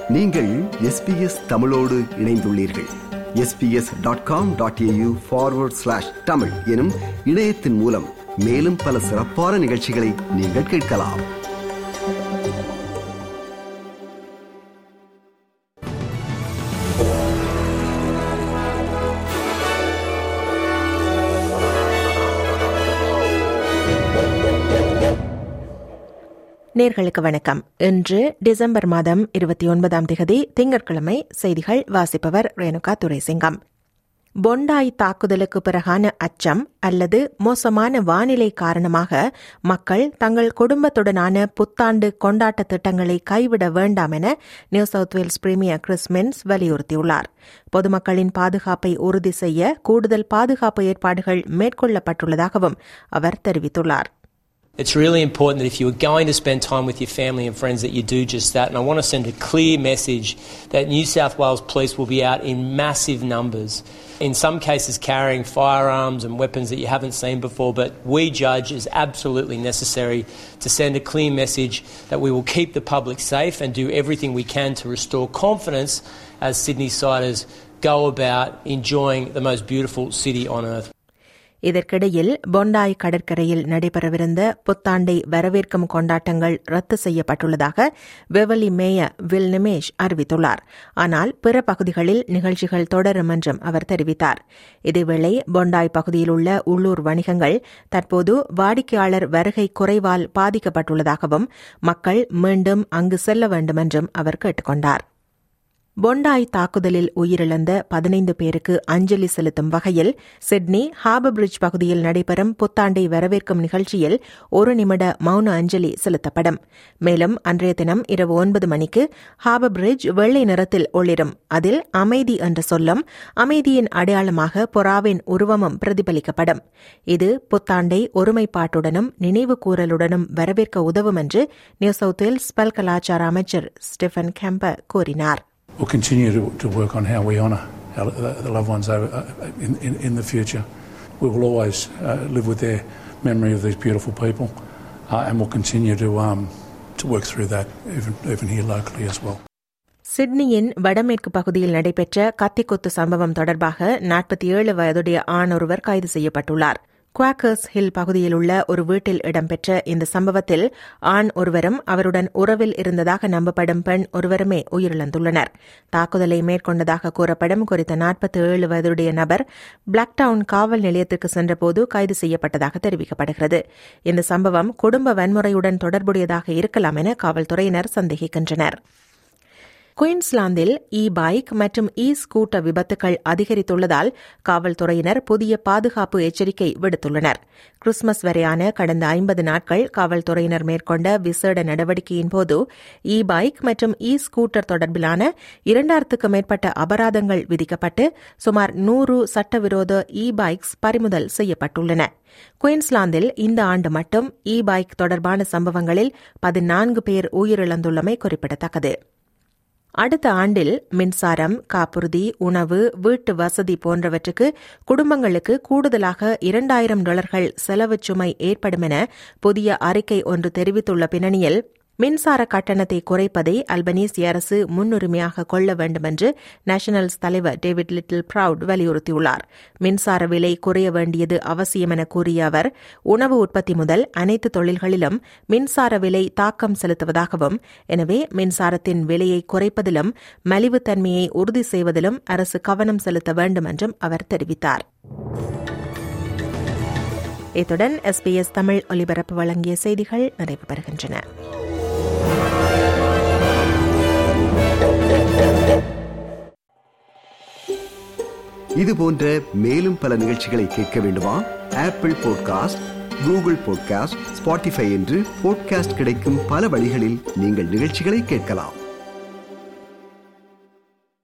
நீங்கள் எஸ்பிஎஸ் தமிழோடு இணைந்துள்ளீர்கள் SBS dot com dot AU forward slash Tamil எனும் இணையத்தின் மூலம் மேலும் பல சிறப்பான நிகழ்ச்சிகளை நீங்கள் கேட்கலாம் நேர்களுக்கு வணக்கம் இன்று டிசம்பர் மாதம் இருபத்தி ஒன்பதாம் திகதி திங்கட்கிழமை செய்திகள் வாசிப்பவர் ரேணுகா துரைசிங்கம் பொண்டாய் தாக்குதலுக்கு பிறகான அச்சம் அல்லது மோசமான வானிலை காரணமாக மக்கள் தங்கள் குடும்பத்துடனான புத்தாண்டு கொண்டாட்ட திட்டங்களை கைவிட வேண்டாம் என New South Wales premier Chris Minns வலியுறுத்தியுள்ளார் பொதுமக்களின் பாதுகாப்பை உறுதி செய்ய கூடுதல் பாதுகாப்பு ஏற்பாடுகள் மேற்கொள்ளப்பட்டுள்ளதாகவும் அவர் தெரிவித்துள்ளார் It's really important that if you are going to spend time with your family and friends that you do just that. And I want to send a clear message that New South Wales Police will be out in massive numbers. In some cases carrying firearms and weapons that you haven't seen before, but we judge is absolutely necessary to send a clear message that we will keep the public safe and do everything we can to restore confidence as Sydney siders go about enjoying the most beautiful city on earth. இதற்கிடையில் பொண்டாய் கடற்கரையில் நடைபெறவிருந்த புத்தாண்டை வரவேற்கும் கொண்டாட்டங்கள் ரத்து செய்யப்பட்டுள்ளதாக வெவலி mayor will Nimesh அறிவித்துள்ளார் ஆனால் பிற பகுதிகளில் நிகழ்ச்சிகள் தொடரும் என்றும் அவர் தெரிவித்தார் இதேவேளை பொண்டாய் பகுதியில் உள்ள உள்ளூர் வணிகங்கள் தற்போது வாடிக்கையாளர் வருகை குறைவால் பாதிக்கப்பட்டுள்ளதாகவும் மக்கள் மீண்டும் அங்கு செல்ல வேண்டும் என்றும் அவர் கேட்டுக் கொண்டார் பொண்டாய் தாக்குதலில் உயிரிழந்த பதினைந்து பேருக்கு அஞ்சலி செலுத்தும் வகையில் சிட்னி ஹார்பர் பிரிட்ஜ் பகுதியில் நடைபெறும் புத்தாண்டை வரவேற்கும் நிகழ்ச்சியில் ஒரு நிமிட மௌன அஞ்சலி செலுத்தப்படும் மேலும் அன்றைய தினம் இரவு ஒன்பது மணிக்கு ஹார்பர் பிரிட்ஜ் வெள்ளை நிறத்தில் ஒளிரும் அதில் அமைதி என்ற சொல்லும் அமைதியின் அடையாளமாக புறாவின் உருவமும் பிரதிபலிக்கப்படும் இது புத்தாண்டை ஒருமைப்பாட்டுடனும் நினைவு கூறலுடனும் வரவேற்க உதவும் என்று நியூ சவுத் வேல்ஸ் பல்கலாச்சார அமைச்சர் ஸ்டெஃபன் கேம்பர் கூறினார் We'll continue to, to work on how we honour our, the loved ones over, uh, in, in, in the future. We will always uh, live with their memory of these beautiful people, uh, and we'll continue to um, to work through that even even here locally as well. சிட்னியின் வடமேற்கு பகுதியில் நடைபெற்ற கத்திக்குத்து சம்பவம் தொடர்பாக நாற்பத்தி ஏழு வயதுடைய ஆண் ஒருவர் கைது செய்யப்பட்டுள்ளார் குவாக்கர்ஸ் ஹில் பகுதியில் உள்ள ஒரு வீட்டில் இடம்பெற்ற இந்த சம்பவத்தில் ஆண் ஒருவரும் அவருடன் உறவில் இருந்ததாக நம்பப்படும் பெண் ஒருவருமே உயிரிழந்துள்ளனர் தாக்குதலை மேற்கொண்டதாக கூறப்படும் குறித்த நாற்பத்தி ஏழு வயதுடைய நபர் பிளாக்டவுன் காவல் நிலையத்திற்கு சென்றபோது கைது செய்யப்பட்டதாக தெரிவிக்கப்படுகிறது இந்த சம்பவம் குடும்ப வன்முறையுடன் தொடர்புடையதாக இருக்கலாம் என காவல்துறையினர் சந்தேகிக்கின்றனர் குயின்ஸ்லாந்தில் இ பைக் மற்றும் இ ஸ்கூட்டர் விபத்துகள் அதிகரித்துள்ளதால் காவல்துறையினர் புதிய பாதுகாப்பு எச்சரிக்கை விடுத்துள்ளனர் கிறிஸ்துமஸ் வரையான கடந்த ஐம்பது நாட்கள் காவல்துறையினர் மேற்கொண்ட விசேட நடவடிக்கையின் போது இ பைக் மற்றும் இ ஸ்கூட்டர் தொடர்பிலான இரண்டாயிரத்துக்கும் மேற்பட்ட அபராதங்கள் விதிக்கப்பட்டு சுமார் நூறு சட்டவிரோத இ பைக்ஸ் பறிமுதல் செய்யப்பட்டுள்ளன குயின்ஸ்லாந்தில் இந்த ஆண்டு மட்டும் இ பைக் தொடர்பான சம்பவங்களில் பதினான்கு பேர் உயிரிழந்துள்ளமை குறிப்பிடத்தக்கது அடுத்த ஆண்டில் மின்சாரம் காப்புறுதி உணவு வீட்டு வசதி போன்றவற்றுக்கு குடும்பங்களுக்கு கூடுதலாக இரண்டாயிரம் டாலர்கள் செலவுச் சுமை ஏற்படும் என புதிய அறிக்கை ஒன்று தெரிவித்துள்ள பின்னணியில் மின்சார கட்டணத்தை குறைப்பதை அல்பனீசிய அரசு முன்னுரிமையாக கொள்ள வேண்டும் என்று நேஷனல்ஸ் தலைவர் டேவிட் லிட்டில் பிரவுட் வலியுறுத்தியுள்ளார் மின்சார விலை குறைய வேண்டியது அவசியம் என கூறிய அவர் உணவு உற்பத்தி முதல் அனைத்து தொழில்களிலும் மின்சார விலை தாக்கம் செலுத்துவதாகவும் எனவே மின்சாரத்தின் விலையை குறைப்பதிலும் மலிவுத்தன்மையை உறுதி செய்வதிலும் அரசு கவனம் செலுத்த வேண்டும் என்றும் அவர் தெரிவித்தார் இத்துடன் எஸ்பிஎஸ் தமிழ் ஒலிபரப்பு வழங்கிய செய்திகள் நிறைவு பெறுகின்றன இது போன்ற மேலும் பல நிகழ்ச்சிகளை கேட்க வேண்டுமா Apple podcast Google podcast Spotify என்று பாட்காஸ்ட் கிடைக்கும் பல வழிகளில் நீங்கள் நிகழ்ச்சிகளை கேட்கலாம்